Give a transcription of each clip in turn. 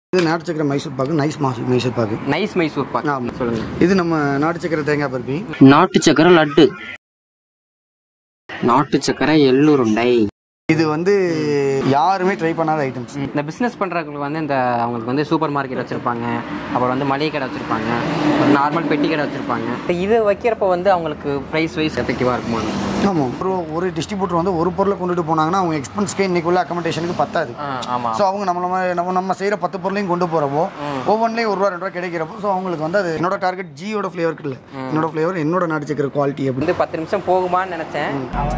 இது நாட்டு சக்கரை மைசூர் பாக்கு நைஸ் மாசு மைசூர் பாக்கு நைஸ் மைசூர் பாக் ஆமா. சொல்லுங்க இது நம்ம நாட்டு சக்கரை தேங்காய் பருப்பி நாட்டு சக்கரை லட்டு நாட்டு சக்கரை எள்ளுருண்டை இது வந்து யாருமே ட்ரை பண்ணாத ஐட்டம்ஸ் இந்த பிஸ்னஸ் பண்ணுறவங்களுக்கு வந்து இந்த அவங்களுக்கு வந்து சூப்பர் மார்க்கெட் வச்சுருப்பாங்க அப்புறம் வந்து மளிகை கடை வச்சுருப்பாங்க நார்மல் பெட்டி கடை வச்சுருப்பாங்க இது வைக்கிறப்ப வந்து அவங்களுக்கு ப்ரைஸ் வைஸ் எஃபெக்டிவாக இருக்குமா ஆமாம் ஒரு ஒரு டிஸ்ட்ரிபியூட்டர் வந்து ஒரு பொருளை கொண்டுட்டு போனாங்கன்னா அவங்க எக்ஸ்பென்ஸ்க்கே இன்னைக்கு உள்ள அக்கமடேஷனுக்கு பத்தாது ஆமாம் ஸோ அவங்க நம்மள மாதிரி நம்ம நம்ம செய்கிற பத்து பொருளையும் கொண்டு போகிறப்போ ஒவ்வொன்றிலையும் ஒரு ரூபா ரெண்டு ரூபா கிடைக்கிறப்போ ஸோ அவங்களுக்கு வந்து அது என்னோட டார்கெட் ஜியோட ஃப்ளேவர் இல்லை என்னோட ஃப்ளேவர் என்னோட நாட்டு சக்கரை குவாலிட்டி அப்படி வந்து பத்து நிமிஷம் போகுமான்னு நினச்சேன்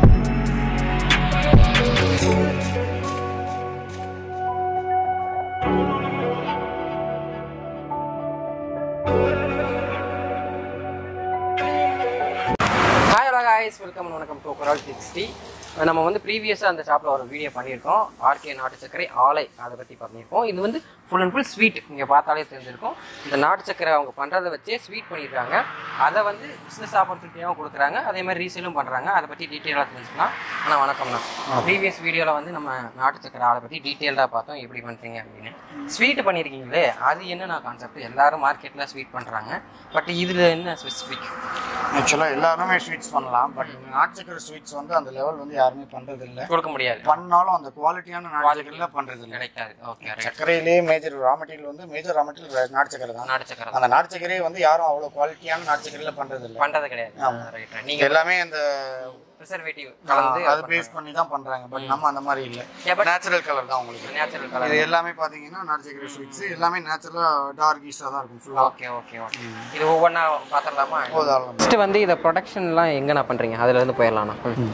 ஹாய் ஹலோ காய்ஸ் வெல்கம் வணக்கம் டு குரால் சிக்ஸ்டி நம்ம வந்து ப்ரீவியஸாக அந்த ஷாப்பில் ஒரு வீடியோ பண்ணியிருக்கோம் ஆர்கே நாட்டு சர்க்கரை ஆலை அதை பற்றி பண்ணியிருக்கோம் இது வந்து ஃபுல் அண்ட் ஃபுல் ஸ்வீட் நீங்கள் பார்த்தாலே தெரிஞ்சிருக்கும் இந்த நாட்டு சர்க்கரை அவங்க பண்ணுறதை வச்சே ஸ்வீட் பண்ணியிருக்காங்க அதை வந்து பிஸ்னஸ் ஆப்பர்ச்சுனிட்டியாகவும் கொடுக்குறாங்க அதே மாதிரி ரீசேலும் பண்ணுறாங்க அதை பற்றி டீட்டெயிலாக தெரிஞ்சுக்கலாம் ஆனால் வணக்கம்ண்ணா ப்ரீவியஸ் வீடியோவில் வந்து நம்ம நாட்டு சர்க்கரை ஆலை பற்றி டீட்டெயில்டாக பார்த்தோம் எப்படி பண்ணுறீங்க அப்படின்னு ஸ்வீட் பண்ணியிருக்கீங்களே அது என்னென்ன கான்செப்ட் எல்லாரும் மார்க்கெட்டில் ஸ்வீட் பண்ணுறாங்க பட் இதில் என்ன ஸ்பெசிஃபிக் ஆக்சுவலாக எல்லாருமே ஸ்வீட்ஸ் பண்ணலாம் பட் நாட்டு சக்கரை ஸ்வீட்ஸ் வந்து அந்த லெவல் வந்து யாருமே பண்ணுறது இல்லை கொடுக்க முடியாது பண்ணாலும் அந்த குவாலிட்டியான நாட்டு சக்கரையில் பண்ணுறது இல்லை கிடைக்காது ஓகே ரைட் சர்க்கரையிலேயே மேஜர் ரா மெட்டீரியல் வந்து மேஜர் ரா மெட்டீரியல் நாட்டு சக்கரை தான் நாட்டு சக்கரை அந்த நாட்டு சக்கரையை வந்து யாரும் அவ்வளோ குவாலிட்டியான நாட்டு சக்கரையில் பண்ணுறது இல்லை பண்றது கிடையாது ரைட் ரைட் நீங்க எல்லாமே அந்த ப்ரிசர்வேட்டிவ் கலந்து அதை பேஸ் பண்ணி தான் பண்றாங்க பட் நம்ம அந்த மாதிரி இல்லை நேச்சுரல் கலர் தான் உங்களுக்கு நேச்சுரல் கலர் இது எல்லாமே பாத்தீங்கன்னா நாட்டு சக்கரை ஸ்வீட்ஸ் எல்லாமே நேச்சுரலா டார்க் ஈஸாக தான் இருக்கும் ஃபுல்லாக ஓகே ஓகே ஓகே இது ஒவ்வொன்றா பார்த்துடலாமா போதாலும் ஃபர்ஸ்ட் வந்து இதை ப்ரொடக்ஷன்லாம் எங்கண்ணா பண்றீங்க அதுல இருந்து போயிடலாம்ண்ணா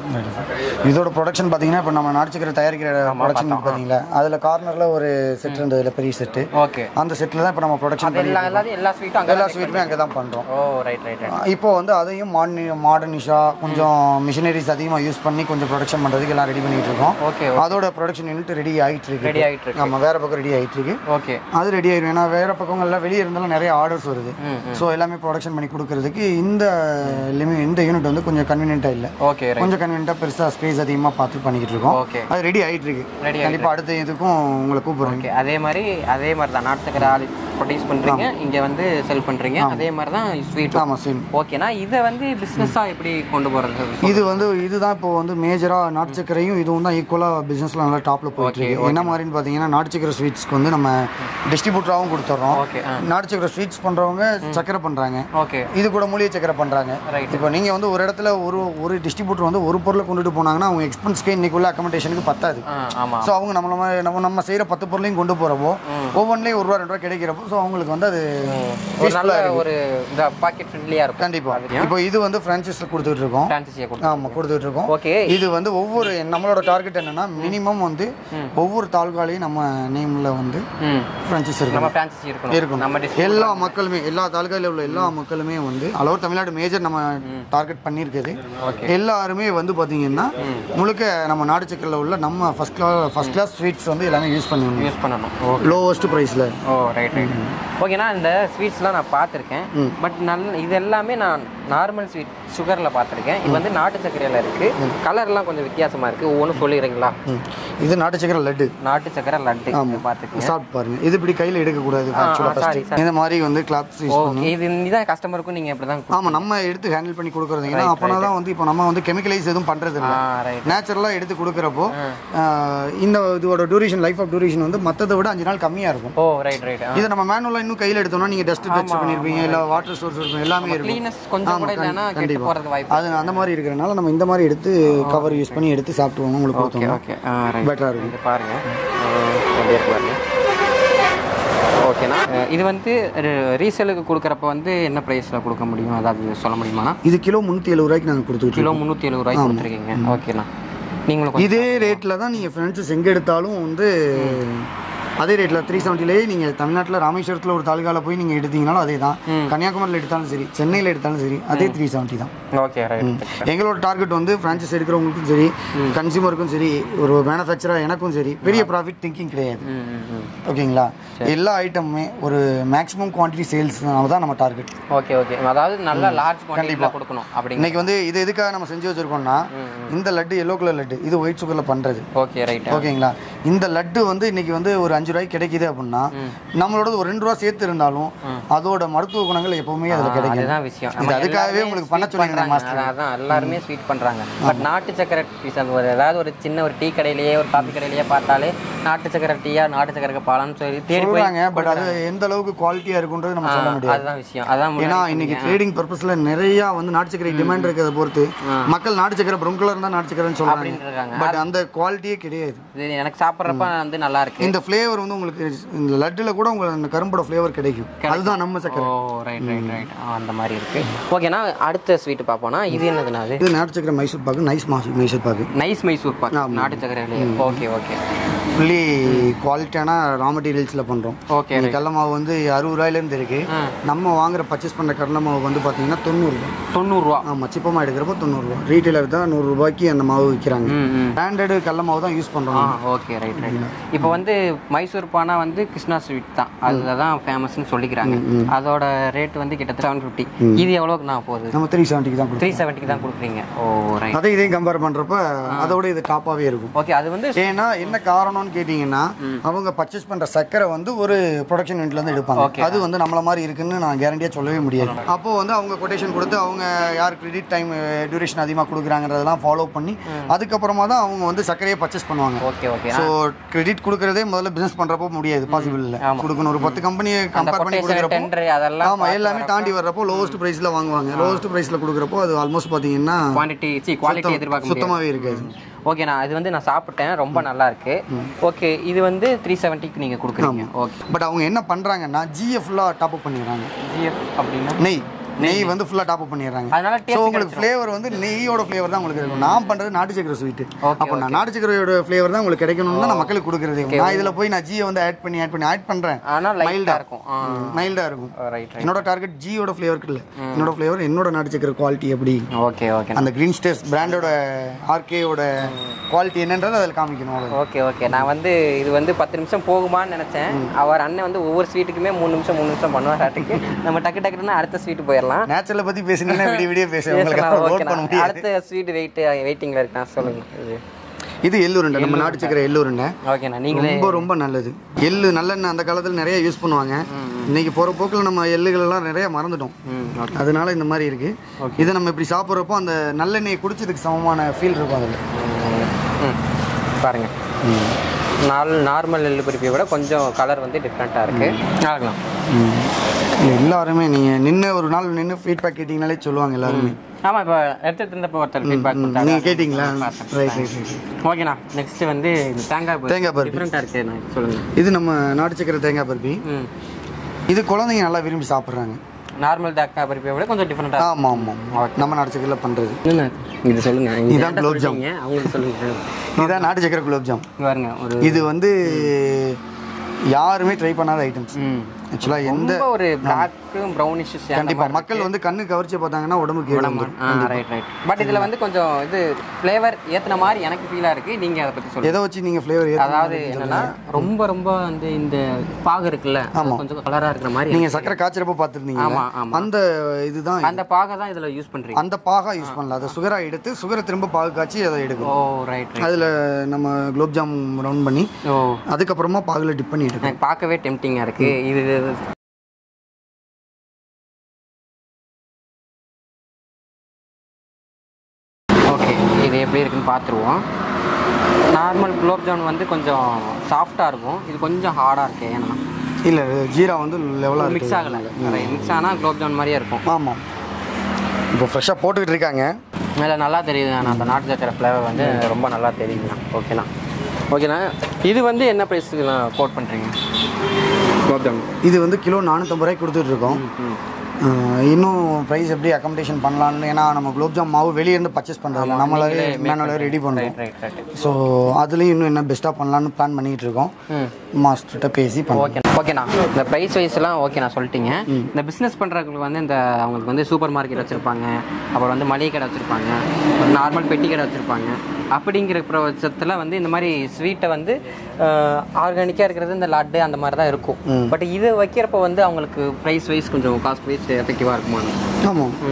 இதோட ப்ரொடக்ஷன் பாத்தீங்கன்னா இப்போ நம்ம நாட்டு சக்கரை தயாரிக்கிற ப்ரொடக்ஷன் பாத்தீங்களா அதுல கார்னர்ல ஒரு செட் இருந்ததுல பெரிய செட்டு ஓகே அந்த செட்டில் தான் இப்போ நம்ம ப்ரொடக்ஷன் பண்ணி எல்லா எல்லாத்தையும் எல்லா ஸ்வீட்டும் அங்கே எல்லா ஸ்வீட்டுமே அங்கே தான் பண்றோம் ஓ ரைட் ரைட் ரைட் இப்போ வந்து அதையும் மாடர்னி மாடர்னிஷா கொஞ்சம் மிஷினரிஸ் அதிகமாக யூஸ் பண்ணி கொஞ்சம் ப்ரொடக்ஷன் பண்ணுறதுக்கு எல்லாம் ரெடி பண்ணிட்டு இருக்கோம் ஓகே அதோட ப்ரொடக்ஷன் யூனிட் ரெடி ஆகிட்டு இருக்கு ரெடி ஆகிட்டு இருக்கு ஆமாம் வேற பக்கம் ரெடி ஆகிட்டு இருக்கு ஓகே அது ரெடி ஆயிடும் ஏன்னா வேற பக்கங்கள்லாம் வெளியே இருந்தாலும் நிறைய ஆர்டர்ஸ் வருது ம் ஸோ எல்லாமே ப்ரொடக்ஷன் பண்ணி கொடுக்கறதுக்கு இந்த லிமி இந்த யூனிட் வந்து கொஞ்சம் கன்வீனியன்ட்டாக இல்லை ஓகே ரைட் கொஞ்சம் கன்வீனியன்ட்டாக பெருசாக ஸ்பேஸ் அதிகமாக பார்த்து பண்ணிக்கிட்டு இருக்கோம் ஓகே அது ரெடி ஆகிட்டு இருக்கு ரெடி கண்டிப்பாக அடுத்த இதுக்கும் உங்களை கூப்பிடுறேன் ஓகே அதே மாதிரி அதே மாதிரி தான் நாட்டு சக்கரை ஆள் ப்ரொடியூஸ் பண்றீங்க இங்க வந்து செல் பண்றீங்க அதே மாதிரி தான் ஸ்வீட் ஆமாம் சேம் ஓகேனா இதை வந்து பிஸ்னஸாக எப்படி கொண்டு போகிறது இது வந்து இதுதான் இப்போ வந்து மேஜராக நாட்டு சக்கரையும் இதுவும் தான் ஈக்குவலாக பிஸ்னஸில் நல்லா டாப்பில் போயிட்டு இருக்கு என்ன மாதிரின்னு பார்த்தீங்கன்னா நாட்டு சக்கரை ஸ்வீட்ஸ்க்கு வந்து நம்ம டிஸ்ட்ரிபியூட்டராகவும் கொடுத்துட்றோம் ஓகே ஆ நாட்டு சக்கரை ஸ்வீட்ஸ் பண்ணுறவங்க சக்கரை பண்ணுறாங்க ஓகே இது கூட மூலிகை சக்கரை பண்ணுறாங்க Right. இப்போ நீங்கள் வந்து ஒரு இடத்துல ஒரு ஒரு டிஸ்ட்ரிபியூட்டர் வந்து ஒரு பொருளை கொண்டுட்டு போனாங்கன்னா அவங்க எக்ஸ்பென்ஸ்க்கே இன்னைக்கு உள்ள அக்கமடேஷனுக்கு பத்தாது ஆ ஆமாம் ஸோ அவங்க நம்மள மாதிரி நம்ம நம்ம செய்கிற பத்து பொருளையும் கொண்டு போகிறப்போ ஒவ்வொன்றிலையும் ஒரு ரூபா ரெண்டு ரூபா கிடைக்கிறப்போ ஸோ அவங்களுக்கு வந்து அது ஒரு நல்ல ஒரு இந்த பாக்கெட் ஃப்ரெண்ட்லியாக இருக்கும் கண்டிப்பாக இப்போ இது வந்து ஃப்ரான்ச்சைஸில் கொடுத்துட்டு இருக்கோம் ஃப்ரான்ச்சைஸியை கொடுத்து ஆமாம் கொடுத்துட்டு இருக்கோம் ஓகே இது வந்து ஒவ்வொரு நம்மளோட டார்கெட் என்னன்னா மினிமம் வந்து ஒவ்வொரு தாலுகாலையும் நம்ம நேமில் வந்து ம் ஃப்ரான்ச்சைஸ் நம்ம இருக்கும் ஃப்ரான்ச்சைஸி இருக்கணும் இருக்கும் நம்ம டிஸ்ட் எல்லா மக்களுமே எல்லா தாலுகாவில் உள்ள எல்லா மக்களுமே வந்து அளவு தமிழ்நாடு மேஜர் நம்ம டார்கெட் பண்ணியிருக்குது எல்லாருமே வந்து பார்த்தீங்கன்னா முழுக்க நம்ம நாடு சக்கரில் உள்ள நம்ம first class first class sweets வந்து எல்லாமே யூஸ் பண்ணுவோம் யூஸ் பண்ணணும் ஓ லோவஸ்ட் ப்ரைஸில் ஓ ரைட் ரைட் ஓகேண்ணா இந்த ஸ்வீட்ஸ்லாம் நான் பார்த்துருக்கேன் பட் நல்ல இது எல்லாமே நான் நார்மல் ஸ்வீட் சுகரில் பார்த்துருக்கேன் இது வந்து நாட்டு சர்க்கரையில் இருக்குது கலர்லாம் கொஞ்சம் வித்தியாசமாக இருக்குது ஒவ்வொன்றும் சொல்லிடுறீங்களா இது நாட்டு சக்கரை லட்டு நாட்டு சக்கரை லட்டு பார்த்துக்கங்க சாப்பிட்டு பாருங்க இது இப்படி கையில் எடுக்கக்கூடாது ஆக்சுவலாக sorry, ஃபஸ்ட்டு இந்த மாதிரி வந்து கிளாத்ஸ் யூஸ் ஓகே இது இதுதான் கஸ்டமருக்கும் நீங்கள் இப்படி தான் ஆமாம் நம்ம எடுத்து ஹேண்டில் பண்ணி கொடுக்குறதுங்கன்னா அப்போனா தான் வந்து இப்போ நம்ம வந்து கெமிக்கலைஸ் எதுவும் பண்ணுறது இல்லை ஆ ரைட் நேச்சுரலாக எடுத்து கொடுக்குறப்போ ஆஹ், இந்த இதோட டியூரேஷன் லைஃப் ஆஃப் டியூரேஷன் வந்து மற்றதை விட அஞ்சு நாள் கம்மியாக இருக்கும் ஓ ரைட் ரைட் இதை நம்ம மேனுவலாக இன்னும் கையில் எடுத்தோம்னா நீங்கள் டஸ்ட் டச் பண்ணியிருப்பீங்க இல்லை வாட்டர் சோர்ஸ் இருக்கும் எல்லாமே இருக்கும் க்ளீனஸ் கொஞ்சம் கூட இல்லைன்னா கெட்டு போகிறது வாய்ப்பு அது அந்த மாதிரி இருக்கிறனால நம்ம இந்த மாதிரி எடுத்து கவர் யூஸ் பண்ணி எடுத்து சாப்பிட்டுவோம் உங்களுக்கு ஓகே கொடுத்தோம் ஓகே ஆ ரைட் பெட்டராக இருக்கும் இது பாருங்க அஹ் எப்படி இருக்கு பாருங்க ஓகேண்ணா அஹ் இது வந்து ரீசேலுக்கு கொடுக்குறப்ப வந்து என்ன ப்ரைஸில் கொடுக்க முடியும் அதாவது சொல்ல முடியுமாண்ணா இது கிலோ முந்நூற்றி எழுபது ரூபாய்க்கு நாங்கள் கொடுத்துக்கிட்டு கிலோ முந்நூற்றி எழுபது ரூபாய்க்கு கொடுத்துருக்கீங்க ஓகேண்ணா நீங்களும் கொஞ்சம் இதே ரேட்டில் தான் நீங்கள் ஃப்ரெண்ட்ஸ் எங்கே எடுத்தாலும் வந்து அதே ரேட்டில் த்ரீ செவன்ட்டிலே நீங்கள் தமிழ்நாட்டில் ராமேஸ்வரத்தில் ஒரு தாலுகாவில் போய் நீங்கள் எடுத்தீங்கனாலும் அதே தான் கன்னியாகுமரியில் எடுத்தாலும் சரி சென்னையில் எடுத்தாலும் சரி அதே த்ரீ செவன்ட்டி தான் ஓகே ரைட் எங்களோட டார்கெட் வந்து ஃப்ரான்ச்சைஸ் எடுக்கிறவங்களுக்கும் சரி கன்சியூமருக்கும் சரி ஒரு மேனுஃபேக்சராக எனக்கும் சரி பெரிய ப்ராஃபிட் திங்கிங் கிடையாது ம் ம், ம் ஓகேங்களா எல்லா ஐட்டமுமே ஒரு மேக்ஸிமம் குவான்டிட்டி சேல்ஸ் தான் நம்ம டார்கெட் ஓகே ஓகே அதாவது நல்ல லார்ஜ் குவான்டிட்டியில் கொடுக்கணும் அப்படிங்க இன்னைக்கு வந்து இது எதுக்காக நம்ம செஞ்சு வச்சிருக்கோம்னா இந்த லட்டு எல்லோ கலர் லட்டு இது ஒயிட் சுகரில் பண்ணுறது ஓகே ரைட் ஓகேங்களா இந்த லட்டு வந்து இன்னைக்கு வந்து ஒரு அஞ்சு அஞ்சு ரூபாய்க்கு கிடைக்குது அப்படின்னா நம்மளோட ஒரு ரெண்டு ரூபா சேர்த்து இருந்தாலும் அதோட மருத்துவ குணங்கள் எப்பவுமே அதுல கிடைக்கும் அதுதான் விஷயம் இது நம்ம அதுக்காகவே எல்லாருமே உங்களுக்கு பண்ண sweet சொன்னீங்க பண்றாங்க. மாஸ்டர் அதான் எல்லாருமே ஸ்வீட் பண்றாங்க பட் நாட்டு சக்கரை டீ ஒரு ஏதாவது ஒரு சின்ன ஒரு டீ கடையிலேயே ஒரு காபி கடையிலேயே பார்த்தாலே நாட்டு சக்கரை டீயா நாட்டு சக்கரை பாலான்னு சொல்லி தேடி போய் சொல்றாங்க பட் அது எந்த அளவுக்கு குவாலிட்டியா இருக்குன்றது நம்ம சொல்ல முடியாது அதுதான் விஷயம் அதான் முன்னாடி ஏன்னா இன்னைக்கு ட்ரேடிங் பர்பஸ்ல நிறைய வந்து நாட்டு சக்கரை டிமாண்ட் இருக்கிறத பொறுத்து மக்கள் நாட்டு சக்கரை ப்ரௌன் கலர் தான் நாட்டு சக்கரைன்னு சொல்றாங்க அப்படின்ட்டு இருக்காங்க பட் அந்த குவாலிட்டியே கிடையாது இது எனக்கு சாப்பிட்றப்ப வந்து நல்லா இருக்கு இந்த ஃப்ளேவர் வந்து உங்களுக்கு இந்த லட்டுல கூட உங்களுக்கு அந்த கரும்போட ஃப்ளேவர் கிடைக்கும் அதுதான் நம்ம ஓ சக்கரை ரைட் ரைட் ரைட் அந்த மாதிரி இருக்கு ஓகேண்ணா அடுத்த ஸ்வீட் பார்ப்போம்னா இது என்னதுண்ணா அது இது நாட்டு சக்கரை மைசூர் பாக்கு நைஸ் மாசு மைசூர் பாக்கு நைஸ் மைசூர் பாக் நாட்டு சக்கரையிலேயே ஓகே ஓகே ஃபுல்லி குவாலிட்டியான ரா மெட்டீரியல்ஸில் பண்ணுறோம் ஓகே இந்த கடல மாவு வந்து அறுபது ரூபாயிலேருந்து இருக்கு நம்ம வாங்குற பர்ச்சேஸ் பண்ணுற கடலை மாவு வந்து பார்த்தீங்கன்னா தொண்ணூறுரூவா தொண்ணூறுரூவா ஆமாம் சிப்பமாக எடுக்கிறப்போ தொண்ணூறுரூவா ரீட்டைலர் தான் நூறுரூபாய்க்கு அந்த மாவு விற்கிறாங்க ம் ம் பிராண்டடு கடல மாவு தான் யூஸ் ஆ பண்ணுறோம் ஓகே ரைட் ரைட் இப்போ வந்து மைசூர் பானா வந்து கிருஷ்ணா ஸ்வீட் தான் அதுல தான் ஃபேமஸ்னு சொல்லிக்கிறாங்க அதோட ரேட் வந்து கிட்டத்தட்ட செவன் ஃபிஃப்டி இது எவ்வளோக்கு நான் போகுது நம்ம த்ரீ செவன்ட்டிக்கு தான் கொடுக்கும் த்ரீ செவன்ட்டிக்கு தான் கொடுக்குறீங்க ஓ ரைட் அதை இதையும் கம்பேர் பண்ணுறப்ப அதோட இது டாப்பாகவே இருக்கும் ஓகே அது வந்து ஏன்னா என்ன காரணம்னு கேட்டிங்கன்னா அவங்க பர்ச்சேஸ் பண்ணுற சக்கரை வந்து ஒரு ப்ரொடக்ஷன் யூனிட்ல இருந்து எடுப்பாங்க அது வந்து நம்மள மாதிரி இருக்குன்னு நான் கேரண்டியாக சொல்லவே முடியாது அப்போ வந்து அவங்க கொட்டேஷன் கொடுத்து அவங்க யார் கிரெடிட் டைம் டியூரேஷன் அதிகமாக கொடுக்குறாங்கிறதெல்லாம் ஃபாலோ பண்ணி அதுக்கப்புறமா தான் அவங்க வந்து சர்க்கரையை பர்ச்சேஸ் பண்ணுவாங்க ஓகே ஓகே ஸோ கிரெடிட் கொடுக்கறதே முதல்ல பிசினஸ் பண்றப்போ முடியாது பாசிபிள் இல்லை கொடுக்கணும் ஒரு பத்து கம்பெனியை கம்பேர் பண்ணி கொடுக்குறப்போ டெண்டர் அதெல்லாம் ஆமா எல்லாமே தாண்டி வர்றப்போ லோவஸ்ட் பிரைஸ்ல வாங்குவாங்க லோவஸ்ட் பிரைஸ்ல கொடுக்குறப்போ அது ஆல்மோஸ்ட் பாத்தீங்கன்னா குவான்டிட்டி சி குவாலிட்டி எதிர்பார்க்க முடியாது சுத்தமாவே இருக்காது ஓகே நான் இது வந்து நான் சாப்பிட்டேன் ரொம்ப நல்லா இருக்கு ஓகே இது வந்து த்ரீ செவன்ட்டிக்கு நீங்க கொடுக்குறீங்க ஓகே பட் அவங்க என்ன பண்றாங்கன்னா ஜிஎஃப் ஃபுல்லா டாப் அப் பண்ணிடுறாங்க ஜிஎஃப் அப்படின்னா நெய் நெய் வந்து ஃபுல்லா டாப் அப் பண்ணிடுறாங்க அதனால ஸோ டேஸ்ட் உங்களுக்கு ஃப்ளேவர் வந்து நெய்யோட ஃப்ளேவர் தான் உங்களுக்கு இருக்கும் நான் பண்றது நாட்டு சக்கரை ஸ்வீட் Okay, அப்போ நான் நாட்டு சக்கரையோட ஃப்ளேவர் தான் உங்களுக்கு கிடைக்கணும்னு தான் நான் மக்களுக்கு கொடுக்குறது நான் இதுல போய் நான் ஜியை வந்து ஆட் பண்ணி ஆட் பண்ணி ஆட் பண்றேன் ஆனா லைட்டா மைல்டா இருக்கும் மைல்டா இருக்கும் ரைட் ரைட் என்னோட டார்கெட் ஜியோட ஃப்ளேவர் இல்லை என்னோட ஃப்ளேவர் என்னோட நாட்டு சக்கரை குவாலிட்டி எப்படி ஓகே ஓகே அந்த கிரீன் ஸ்டேஸ் பிராண்டோட ஆர்கேயோட குவாலிட்டி என்னன்றது அதில் காமிக்கணும் அவ்வளவுதான். ஓகே ஓகே நான் வந்து இது வந்து பத்து நிமிஷம் போகுமான்னு நினைச்சேன் அவர் அண்ணன் வந்து ஒவ்வொரு ஸ்வீட்டுக்குமே மூணு நிமிஷம் மூணு நிமிஷம் பண்ணுவாராட்டுக்கு நம்ம டக்கு டக்குன்னு அடுத்த ஸ்வீட் போயிடலாம் நேச்சுரலை பத்தி பேசினீங்கன்னா விடிய விடிய பேசுவேன் உங்களுக்கு பேசலாம், நோட் ஓகேண்ணா. பண்ண முடியாது அடுத்த ஸ்வீட் வெயிட் வெயிட்டிங்ல இருக்கு நான் சொல்லுங்க இது இது எள்ளு உருண்டை நம்ம நாட்டு சக்கரை எள்ளு உருண்டை ஓகேண்ணா நீங்களே ரொம்ப ரொம்ப நல்லது எள்ளு நல்லெண்ணெய் அந்த காலத்துல நிறைய யூஸ் பண்ணுவாங்க இன்னைக்கு போற போக்குல நம்ம எள்ளுகள் எல்லாம் நிறைய மறந்துட்டோம் ம் ஓகே அதனால இந்த மாதிரி இருக்கு இதை நம்ம இப்படி சாப்பிட்றப்போ அந்த நல்லெண்ணெயை குடிச்சதுக்கு சமமான ஃபீல் இருக்கும் அதில் ம் பாருங்க நால் நார்மல் எள்ளு பருப்பியை விட கொஞ்சம் கலர் வந்து டிஃப்ரெண்ட்டாக இருக்கு ஆகலாம் எல்லாருமே நீங்க நின்று ஒரு நாள் நின்று ஃபீட்பேக் கேட்டிங்கனாலே சொல்லுவாங்க எல்லாருமே ஆமாம் இப்போ எடுத்துட்டு இருந்தப்போ ஒருத்தர் ஃபீட்பேக் கொடுத்தாங்க நீங்க கேட்டிங்களா ரைட் ரைட் ரைட் ஓகேண்ணா நெக்ஸ்ட் வந்து இந்த தேங்காய் தேங்காய் பருப்பி. டிஃப்ரெண்ட்டாக இருக்கு நான் சொல்லுங்க இது நம்ம நாட்டு சக்கரை தேங்காய் பருப்பி ம் இது குழந்தைங்க நல்லா விரும்பி சாப்பிட்றாங்க நார்மல் தேங்காய் பருப்பியை விட கொஞ்சம் டிஃப்ரெண்ட்டாக ஆமா ஆமாம் நம்ம நாட்டு சக்கரையில் பண்றது என்னண்ணா இது சொல்லுங்க இதான் குலோப் ஜாம். அவங்களுக்கு சொல்லுங்க இதுதான் நாட்டு சக்கரை குலோப்ஜாம் இங்க பாருங்க ஒரு இது வந்து யாருமே ட்ரை பண்ணாத ஐட்டம்ஸ் ம் ஆக்சுவலாக எந்த ரொம்ப ஒரு பிளாக்கும் ப்ரௌனிஷ் கண்டிப்பா மக்கள் வந்து கண்ணு கவர்ச்சி பார்த்தாங்கன்னா உடம்புக்கு கேடு வந்துரும். ரைட் ரைட் பட் இதுல வந்து கொஞ்சம் இது ஃப்ளேவர் ஏத்துன மாதிரி எனக்கு ஃபீலா இருக்கு நீங்க அதை பத்தி சொல்லுங்க எதை வச்சு நீங்க ஃப்ளேவர் அதாவது என்னன்னா ரொம்ப ரொம்ப வந்து இந்த பாகு இருக்குல்ல அது கொஞ்சம் கலரா இருக்கிற மாதிரி நீங்க சக்கரை காய்ச்சறப்ப பார்த்துருந்தீங்க ஆமா ஆமா அந்த இதுதான் அந்த பாகை தான் இதுல யூஸ் பண்றீங்க அந்த பாகா யூஸ் பண்ணல அதை சுகரா எடுத்து சுகரை திரும்ப பாகு காய்ச்சி அதை எடுக்கும் ஓ ரைட் ரைட் அதுல நம்ம குலோப் ஜாம் ரவுண்ட் பண்ணி ஓ அதுக்கப்புறமா பாகுல டிப் பண்ணி எடுக்கும் எனக்கு பார்க்கவே டெம்டிங்கா இருக்கு இது இது- ஓகே இது எப்படி இருக்குன்னு பார்த்துருவோம் நார்மல் குலோப் ஜாமுன் வந்து கொஞ்சம் சாஃப்டாக இருக்கும் இது கொஞ்சம் ஹார்டாக இருக்கு ஏன்னா இல்ல ஜீரா வந்து லெவலா இருக்கு மிக்ஸ் ஆகலை மிக்ஸ் ஆனால் குலோப் ஜாமுன் மாதிரியே இருக்கும் ஆமாம் இப்போ ஃப்ரெஷ்ஷாக போட்டுக்கிட்டு இருக்காங்க மேலே நல்லா தெரியுது ஆனால் அந்த நாட்டு சக்கரை ஃப்ளேவர் வந்து ரொம்ப நல்லா தெரியுதுண்ணா ஓகேண்ணா ஓகேண்ணா இது வந்து என்ன ப்ரைஸுக்கு கோட் பண்ணுறீங்க குலோப் ஜாமுன் இது வந்து கிலோ நானூற்றம்பது ரூபாய்க்கு கொடுத்துட்டு இருக்கோம் ம் ஆஹ் இன்னும் ப்ரைஸ் எப்படி அக்கமடேஷன் பண்ணலாம்னு ஏன்னா நம்ம குலோப்ஜாம் மாவு வெளியே இருந்து பர்ச்சேஸ் பண்ணுறதில்ல நம்மளாவே மேனுவலாக ரெடி பண்ணுறோம் ரைட் ரைட் ரைட் ஸோ அதுலேயும் இன்னும் என்ன பெஸ்ட்டாக பண்ணலான்னு பிளான் பண்ணிகிட்டு இருக்கோம் ம் மாஸ்டர்கிட்ட பேசி பண்ணுவோம் ஓகே ஓகேண்ணா இந்த ப்ரைஸ் வைஸ்லாம் ஓகே நான் சொல்லிட்டீங்க இந்த பிஸ்னஸ் பண்ணுறவங்களுக்கு வந்து இந்த அவங்களுக்கு வந்து சூப்பர் மார்க்கெட் வச்சுருப்பாங்க அப்புறம் வந்து மளிகை கடை வச்சுருப்பாங்க ஒரு நார்மல் பெட்டி கடை வச்சுருப்பாங்க அப்படிங்கிற பட்சத்தில் வந்து இந்த மாதிரி ஸ்வீட்டை வந்து ஆர்கானிக்காக இருக்கிறது இந்த லட்டு அந்த மாதிரி தான் இருக்கும் பட் இது வைக்கிறப்ப வந்து அவங்களுக்கு ப்ரைஸ் வைஸ் கொஞ்சம் காஸ்ட் வைஸ் எஃபெக்டிவாக இருக்குமா ஆமாம் ம்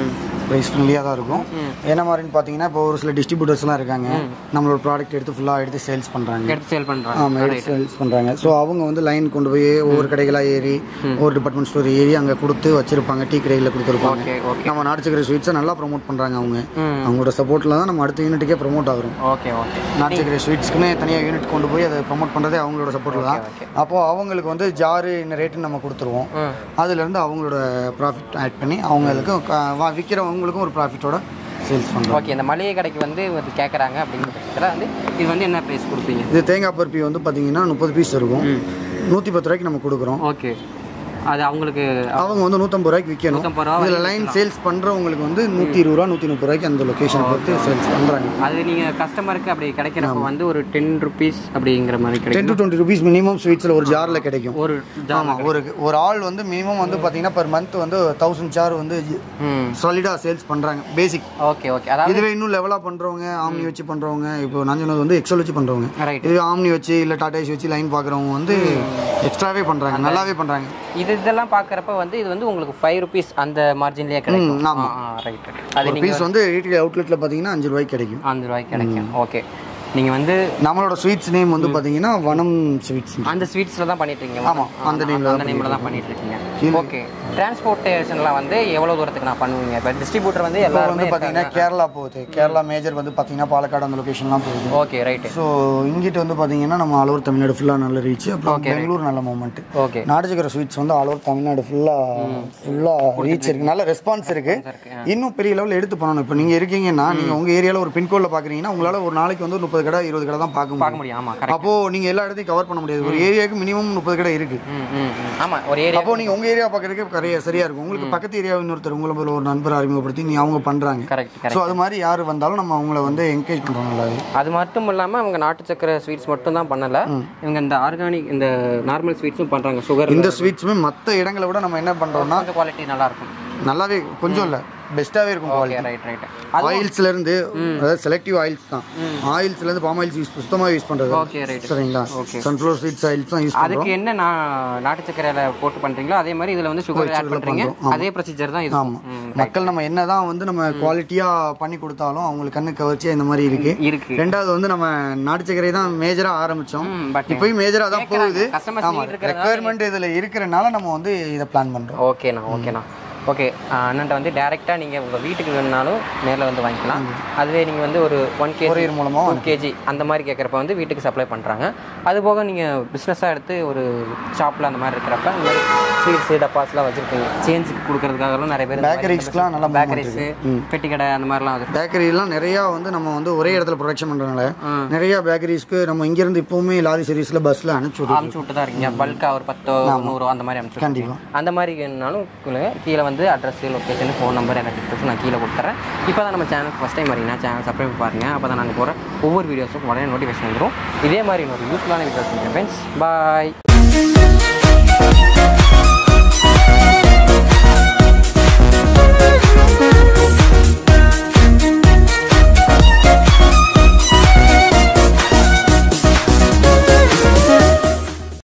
ப்ரைஸ் ஃப்ரெண்ட்லியாக தான் இருக்கும் என்ன மாதிரின்னு பார்த்தீங்கன்னா இப்போ ஒரு சில டிஸ்ட்ரிபியூட்டர்ஸ்லாம் இருக்காங்க நம்மளோட ப்ராடக்ட் எடுத்து ஃபுல்லாக எடுத்து சேல்ஸ் பண்ணுறாங்க எடுத்து சேல் பண்ணுறாங்க ஆமாம் எடுத்து சேல்ஸ் பண்ணுறாங்க ஸோ அவங்க வந்து லைன் கொண்டு போய் ஒவ்வொரு கடைகளாக ஏறி ஒவ்வொரு டிபார்ட்மெண்ட் ஸ்டோர் ஏறி அங்கே கொடுத்து வச்சிருப்பாங்க டீ கடையில் கொடுத்துருப்பாங்க ஓகே ஓகே நம்ம நாட்டு சக்கரை ஸ்வீட்ஸை நல்லா ப்ரோமோட் பண்ணுறாங்க அவங்க அவங்களோட சப்போர்ட்டில் தான் நம்ம அடுத்த யூனிட்டுக்கே ப்ரோமோட் ஆகிறோம் ஓகே ஓகே நாட்டு சக்கரை ஸ்வீட்ஸ்க்குன்னு தனியாக யூனிட் கொண்டு போய் அதை ப்ரோமோட் பண்ணுறதே அவங்களோட சப்போர்ட்டில் தான் okay. அப்போது அவங்களுக்கு வந்து ஜாரு என்ன ரேட்டுன்னு நம்ம கொடுத்துருவோம் ம் அதுலேருந்து அவங்களோட ப்ராஃபிட் ஆட் பண்ணி அவங்களுக்கும் க- வா- விற்கிறவங்களுக்கும் ஒரு ப்ராஃபிட்டோட சேல்ஸ் பண்ணுறோம் ஓகே இந்த மளிகை கடைக்கு வந்து இது கேட்குறாங்க அப்படிங்கிற பட்சத்தில் வந்து இது வந்து என்ன ப்ரைஸ் கொடுப்பீங்க இது தேங்காய் பருப்பி வந்து பார்த்தீங்கன்னா முப்பது பீஸ் இருக்கும் நூற்றி பத்து ரூபாய்க்கு நம்ம கொடுக்குறோம் ஓகே அது அவங்களுக்கு அவங்க வந்து நூற்றம்பது ரூபாய்க்கு விற்கணும் நூற்றம்பது ரூபா இதில் லைன் சேல்ஸ் பண்ணுறவங்களுக்கு வந்து நூற்றி இருபது ரூபா நூற்றி முப்பது ரூபாய்க்கு அந்த லொக்கேஷன் பொறுத்து சேல்ஸ் பண்ணுறாங்க அது நீங்கள் கஸ்டமருக்கு அப்படி கிடைக்கிறப்ப வந்து ஒரு டென் ருபீஸ் அப்படிங்கிற மாதிரி டென் கிடைக்கும் டு டுவெண்ட்டி ருபீஸ் மினிமம் ஸ்வீட்ஸில் ஒரு ஜாரில் கிடைக்கும் ஒரு ஜா ஆமாம் ஒரு ஒரு ஆள் வந்து மினிமம் வந்து பார்த்தீங்கன்னா பர் மந்த் வந்து தௌசண்ட் ஜார் வந்து ம் சாலிடாக சேல்ஸ் பண்ணுறாங்க பேசிக் ஓகே ஓகே அதாவது இதுவே இன்னும் லெவலாக பண்ணுறவங்க ஆம்னி வச்சு பண்ணுறவங்க இப்போ நான் சொன்னது வந்து எக்ஸல் வச்சு பண்ணுறவங்க ரைட் இது ஆம்னி வச்சு இல்லை டாடா ஏசி வச்சு லைன் பார்க்குறவங்க வந்து எக்ஸ்ட்ராவே பண்ணுறாங்க நல்லாவே பண்ணுறாங்க இது இதெல்லாம் பார்க்குறப்ப வந்து இது வந்து உங்களுக்கு ஃபைவ் ருபீஸ் அந்த மார்ஜின்லேயே கிடைக்கும் ம், ஆமா. ரைட் அது ஒரு பீஸ் வந்து ரீட்டைல் அவுட்லெட்டில் பார்த்தீங்கன்னா அஞ்சு ரூபாய்க்கு கிடைக்கும் அந்த ரூபாய்க்கு கிடைக்கும் ஓகே நீங்கள் வந்து நம்மளோட ஸ்வீட்ஸ் நேம் வந்து பார்த்தீங்கன்னா வனம் ஸ்வீட்ஸ் அந்த ஸ்வீட்ஸில் தான் பண்ணிட்டு இருக்கீங்க ஆமா, அந்த name ல அந்த நேமில் தான் பண்ணிட்டு இருக்கீங்க ஓகே டிரான்ஸ்போர்ட்டேஷன்லாம் வந்து எவ்வளோ தூரத்துக்கு நான் பண்ணுவீங்க இப்போ டிஸ்ட்ரிபியூட்டர் வந்து இப்போ எல்லாருமே வந்து பார்த்தீங்கன்னா கேரளா போகுது கேரளா மேஜர் வந்து பார்த்தீங்கன்னா பாலக்காடு அந்த லொக்கேஷன்லாம் போகுது ஓகே ரைட்டு ஸோ இங்கிட்டு வந்து பார்த்தீங்கன்னா நம்ம ஆல் ஓவர் தமிழ்நாடு ஃபுல்லாக நல்ல ரீச் அப்புறம் பெங்களூர் நல்ல மூமெண்ட் ஓகே நாடு சக்கரை ஸ்வீட்ஸ் வந்து ஆல் ஓவர் தமிழ்நாடு ஃபுல்லாக ஃபுல்லாக ரீச் இருக்கு நல்ல ரெஸ்பான்ஸ் இருக்கு இன்னும் பெரிய லெவலில் எடுத்து பண்ணணும் இப்போ நீங்கள் இருக்கீங்கன்னா நீங்கள் உங்கள் ஏரியாவில் ஒரு பின்கோடில் பார்க்குறீங்கன்னா உங்களால் ஒரு நாளைக்கு வந்து ஒரு முப்பது கடை இருபது கடை தான் பார்க்க பார்க்க முடியும் முடியும் ஆமாம் கரெக்ட் அப்போ நீங்கள் எல்லா இடத்தையும் கவர் பண்ண முடியாது ஒரு ஏரியாவுக்கு மினிமம் முப்பது கடை இருக்கு ம் ம் ம். ஆமா ஒரு ஏரியா அப்போ நீங்கள் உங்கள் ஏரியா பார்க்கறதுக்கு கரையா சரியா இருக்கும் உங்களுக்கு பக்கத்து ஏரியா இன்னொருத்தர் உங்களை போல ஒரு நண்பர் அறிமுகப்படுத்தி நீ அவங்க பண்ணுறாங்க கரெக்ட் கரெக்ட் ஸோ அது மாதிரி யார் வந்தாலும் நம்ம அவங்கள வந்து என்கரேஜ் பண்ணுறோம் நல்லாவே அது மட்டும் இல்லாமல் அவங்க நாட்டு சக்கரை ஸ்வீட்ஸ் மட்டும் தான் பண்ணல இவங்க இந்த ஆர்கானிக் இந்த நார்மல் ஸ்வீட்ஸும் பண்றாங்க சுகர் இந்த ஸ்வீட்ஸுமே மற்ற இடங்களை விட நம்ம என்ன பண்ணுறோம்னா கொஞ்சம் குவாலிட்டி நல்லா இருக்கும் நல்லாவே கொஞ்சம் இல்லை பெஸ்ட்டாகவே இருக்கும் ஓகே ரைட் ரைட் ஆயில்ஸ்ல இருந்து அதாவது செலக்டிவ் ஆயில்ஸ் தான் ஆயில்ஸ்ல இருந்து பாம் ஆயில்ஸ் யூஸ் சுத்தமா யூஸ் பண்றது ஓகே ரைட் சரிங்களா சன்ஃப்ளவர் சீட்ஸ் ஆயில்ஸ் தான் யூஸ் அதுக்கு என்ன நான் நாட்டு சக்கரையில போட்டு பண்றீங்களோ அதே மாதிரி இதுல வந்து சுகர் ஆட் பண்றீங்க அதே ப்ரொசீஜர் தான் இது ம், மக்கள் நம்ம என்னதான் வந்து நம்ம குவாலிட்டியா பண்ணி கொடுத்தாலும் அவங்களுக்கு கண்ணு கவர்ச்சியா இந்த மாதிரி இருக்கு இருக்கு ரெண்டாவது வந்து நம்ம நாட்டு சக்கரை தான் மேஜரா ஆரம்பிச்சோம் ம், but இப்பயும் மேஜரா தான் போகுது customers ஆமா need இருக்கிறதுனால ரெக்குயர்மெண்ட் இதுல இருக்கிறனால நம்ம வந்து இதை பிளான் பண்றோம் ஓகேண்ணா ஓகேண்ணா ஓகே அண்ணன்ட்ட வந்து டேரெக்டாக நீங்கள் உங்கள் வீட்டுக்கு வேணுனாலும் நேரில் வந்து வாங்கிக்கலாம் அதுவே நீங்கள் வந்து ஒரு ஒன் கேஜி கொரியர் மூலமா டூ கேஜி அந்த மாதிரி கேட்குறப்ப வந்து வீட்டுக்கு சப்ளை பண்ணுறாங்க அது போக நீங்கள் பிஸ்னஸாக எடுத்து ஒரு ஷாப்பில் அந்த மாதிரி இருக்கிறப்ப இந்த மாதிரி ஸ்வீட்ஸு டப்பாஸ்லாம் வச்சுருக்கீங்க சேஞ்சுக்கு கொடுக்கறதுக்காகலாம் நிறைய பேர் பேக்கரிஸ்க்குலாம் நல்லா movement பேக்கரிஸு பெட்டி கடை அந்த மாதிரிலாம் வச்சுருக்கோம் பேக்கரிலாம் நிறைய வந்து நம்ம வந்து ஒரே இடத்துல ப்ரொடக்ஷன் பண்றதுனால நிறைய பேக்கரிஸ்க்கு நம்ம இங்க இருந்து இப்பவுமே லாரி சர்வீஸ்ல பஸ்ல அனுப்பிச்சு விடுறோம் அமுச்சு விட்டு தான் இருக்கீங்க பல்காக ஒரு பத்தோ நூறோ அந்த மாதிரி அமுச்சு கண்டிப்பா. விட்டுருக்கீங்க. அந்த மாதிரி வேணுனாலும் சொல்லுங்க. கீழே வந்து அட்ரஸ் லொக்கேஷன் ஃபோன் நம்பர் எனக்கு டிஸ்கிரிப்ஷன் நான் கீழே கொடுத்துறேன் இப்போ தான் நம்ம சேனல் ஃபஸ்ட் டைம் வரீங்கன்னா சேனல் சப்ஸ்கிரைப் பாருங்க அப்போ தான் நாங்கள் போகிற ஒவ்வொரு வீடியோஸும் உடனே நோட்டிஃபிகேஷன் வந்துடும் இதே மாதிரி இன்னொரு யூஸ்ஃபுல்லான வீடியோஸ் ஃப்ரெண்ட்ஸ் பாய்